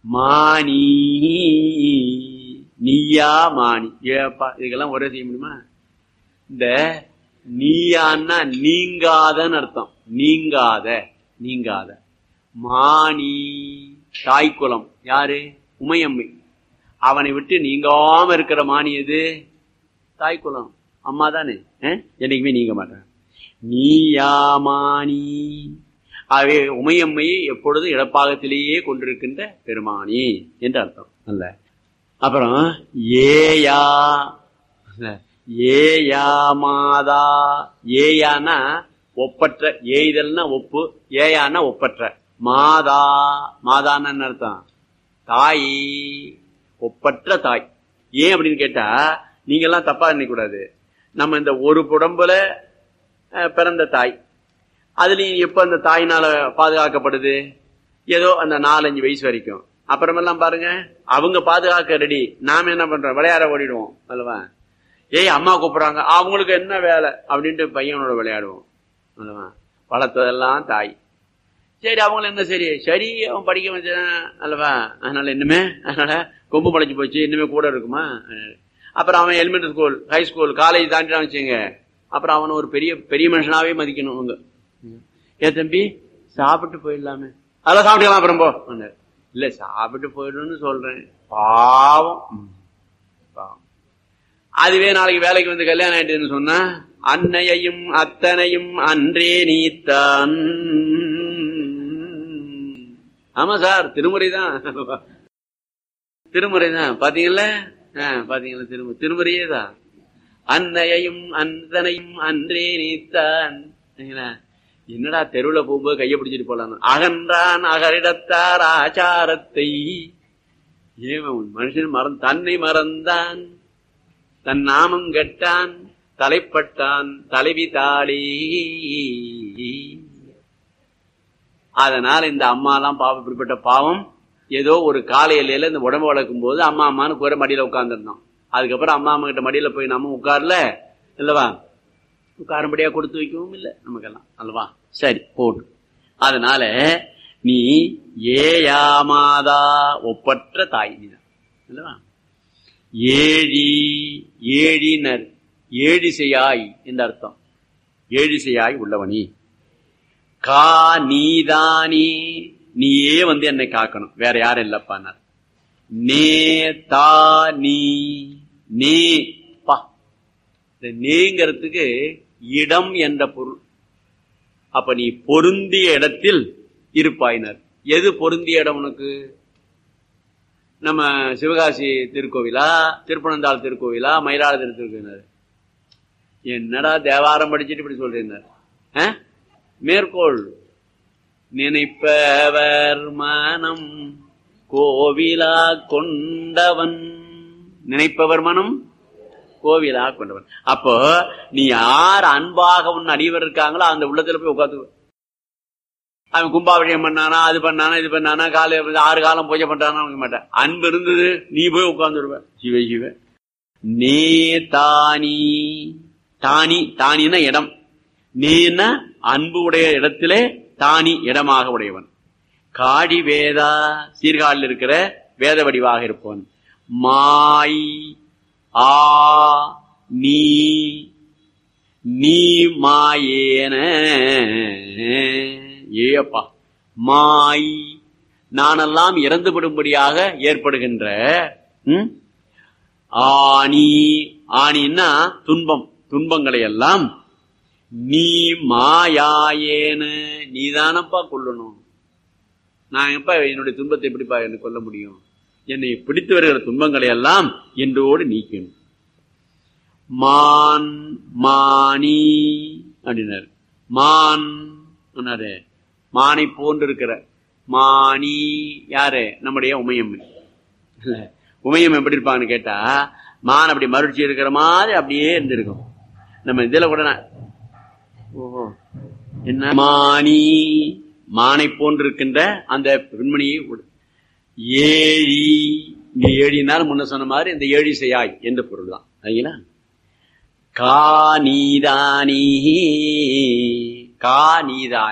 மானி நீயா மானி ஏப்பா இதுக்கெல்லாம் ஒரே செய்ய முடியுமா இந்த நீயான்னா நீங்காதன்னு அர்த்தம் நீங்காத நீங்காத மானி தாய்க்குலம் யாரு உமையம்மை அவனை விட்டு நீங்காம இருக்கிற மானி எது தாய்க்குலம் அம்மா தானே என்னைக்குமே நீங்க மாட்டேன் நீயாமானி ஆகவே உமையம்மையை எப்பொழுதும் இடப்பாகத்திலேயே கொண்டிருக்கின்ற பெருமானி என்று அர்த்தம் அல்ல அப்புறம் ஏயா ஏயா மாதா ஏயானா ஒப்பற்ற ஏய்தல்னா ஒப்பு ஏயானா ஒப்பற்ற மாதா மாதான்னு என்ன அர்த்தம் தாய் ஒப்பற்ற தாய் ஏன் அப்படின்னு கேட்டா நீங்க எல்லாம் தப்பா நினைக்கூடாது நம்ம இந்த ஒரு புடம்புல பிறந்த தாய் அதுலயும் எப்ப அந்த தாயினால பாதுகாக்கப்படுது ஏதோ அந்த நாலஞ்சு வயசு வரைக்கும் அப்புறமெல்லாம் பாருங்க அவங்க பாதுகாக்க ரெடி நாம என்ன பண்றோம் விளையாட ஓடிடுவோம் அல்லவா ஏய் அம்மா கூப்பிடுறாங்க அவங்களுக்கு என்ன வேலை அப்படின்ட்டு பையனோட விளையாடுவோம் அல்லவா வளர்த்ததெல்லாம் தாய் சரி அவங்கள என்ன சரி சரி அவன் படிக்க வச்சான் அல்லவா அதனால இன்னுமே அதனால கொம்பு படைச்சு போச்சு இன்னுமே கூட இருக்குமா அப்புறம் அவன் elementary school high school college தாண்டிட்டான் வச்சுங்க அப்புறம் அவனை ஒரு பெரிய பெரிய மனுஷனாவே மதிக்கணும் அவங்க ஏ தம்பி சாப்பிட்டு போயிடலாமே அதெல்லாம் சாப்பிட்டுக்கலாம் அப்புறம் போ இல்ல சாப்பிட்டு போயிடும்னு சொல்றேன் பாவம் பாவம் அதுவே நாளைக்கு வேலைக்கு வந்து கல்யாணம் ஆயிட்டுன்னு சொன்னா அன்னையையும் அத்தனையும் அன்றே நீத்தான் ஆமா சார் திருமுறை தான் திருமுறை தான் பாத்தீங்கல்ல பாத்தீங்களா திருமுறை திருமுறையே தான் அன்னையையும் அந்தனையும் அன்றே நீத்தான் என்னடா தெருவுல போகும்போது கைய பிடிச்சிட்டு போலாம் அகன்றான் அகரிடத்தார் ஆச்சாரத்தை ஏவன் மனுஷன் மறந்து தன்னை மறந்தான் தன் நாமம் கெட்டான் தலைப்பட்டான் தலைவி தாளி அதனால இந்த அம்மா எல்லாம் பாவம் இப்படிப்பட்ட பாவம் ஏதோ ஒரு காலையில இந்த உடம்பு வளர்க்கும் போது அம்மா அம்மான்னு குறை மடியில உட்கார்ந்துருந்தோம் அதுக்கப்புறம் அம்மா அம்மா கிட்ட மடியில போய் நம்ம உட்கார்ல இல்லவா உட்காரும்படியா கொடுத்து வைக்கவும் இல்லை நமக்கெல்லாம் அல்லவா சரி போட்டு அதனால நீ ஏயாமாதா ஒப்பற்ற தாய் நீதான் அல்லவா ஏழி ஏழினர் ஏழிசையாய் என்ற அர்த்தம் ஏழிசையாய் உள்ளவனி கா நீதானி நீயே வந்து என்னை காக்கணும் வேற யாரும் இல்லப்பானார் நே தா நீ நே பா நேங்கிறதுக்கு இடம் என்ற பொருள் அப்ப நீ பொருந்திய இடத்தில் இருப்பாயினர் எது பொருந்திய இடம் உனக்கு நம்ம சிவகாசி திருக்கோவிலா திருப்பனந்தாள் திருக்கோவிலா மயிலாடுதுறை திருக்கோவிலார் என்னடா தேவாரம் படிச்சுட்டு இப்படி சொல்றீங்க மேற்கோள் நினைப்பவர் மனம் கோவிலா கொண்டவன் நினைப்பவர் மனம் கோவிலா கொண்டவன் அப்போ நீ யார் அன்பாக உன் அடிவர் இருக்காங்களோ அந்த உள்ளத்துல போய் உட்காந்து அவன் கும்பாபிஷேகம் பண்ணானா அது பண்ணானா இது பண்ணானா காலை ஆறு காலம் பூஜை பண்றானா மாட்டேன் அன்பு இருந்தது நீ போய் உட்காந்துருவ சிவ சிவ நே தானி தானி தானின்னா இடம் நீன்னா அன்பு உடைய இடத்திலே தானி இடமாக உடையவன் காடி வேதா சீர்காழில் இருக்கிற வேத வடிவாக இருப்பவன் மாய் ஆ நீ நீ மாயேன ஏப்பா மாய் நானெல்லாம் இறந்துவிடும்படியாக ஏற்படுகின்ற ஆணி ஆணின்னா துன்பம் துன்பங்களை எல்லாம் நீ மாயாயேன நீதானப்பா கொல்லணும் நான் எப்ப என்னுடைய துன்பத்தை எப்படிப்பா என்ன கொல்ல முடியும் என்னை பிடித்து வருகிற துன்பங்களை எல்லாம் என்றோடு நீக்கணும் மான் மானி அப்படின்னாரு மான் மானை போன்று இருக்கிற மானி யாரு நம்முடைய உமையம்மை உமையம் எப்படி இருப்பான்னு கேட்டா மான் அப்படி மறுச்சி இருக்கிற மாதிரி அப்படியே இருந்திருக்கும் நம்ம இதுல கூட ஓஹோ என்ன மானி மானை போன்று இருக்கின்ற அந்த பெண்மணியை ஏழி இங்க ஏழினால் முன்ன சொன்ன மாதிரி இந்த ஏழி செய்யாய் என்ற பொருள் தான் சரிங்களா கா நீதானி கா நீதானி